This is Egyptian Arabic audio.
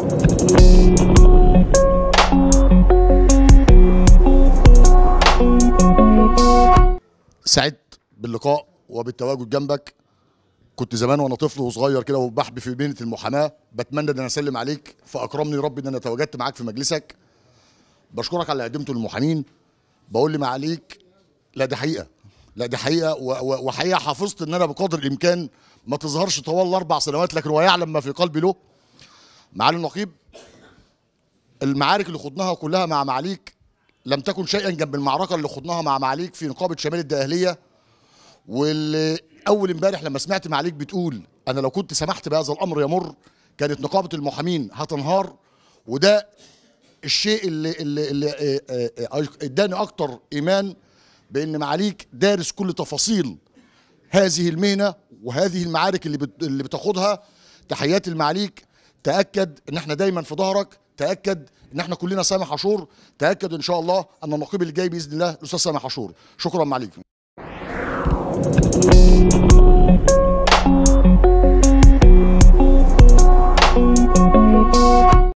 سعدت باللقاء وبالتواجد جنبك كنت زمان وانا طفل وصغير كده وبحبي في مهنه المحاماه بتمنى ان انا اسلم عليك فاكرمني ربي ان انا تواجدت معاك في مجلسك بشكرك على اللي قدمته للمحامين بقول لي ما عليك لا دي حقيقه لا دي حقيقه و- و- وحقيقه حافظت ان انا بقدر الامكان ما تظهرش طوال الاربع سنوات لكن هو يعلم ما في قلبي له معالي النقيب المعارك اللي خضناها كلها مع معاليك لم تكن شيئا جنب المعركه اللي خضناها مع معاليك في نقابه شمال الدقهليه واللي اول امبارح لما سمعت معاليك بتقول انا لو كنت سمحت بهذا الامر يمر كانت نقابه المحامين هتنهار وده الشيء اللي اللي, اللي آه، آه، آه، اداني اكتر ايمان بان معاليك دارس كل تفاصيل هذه المهنه وهذه المعارك اللي بت- اللي بتاخدها تحياتي لمعاليك تاكد ان احنا دايما في ظهرك تاكد ان احنا كلنا سامح عاشور تاكد ان شاء الله ان النقيب اللي جاي باذن الله الاستاذ سامح عاشور شكرا معاليك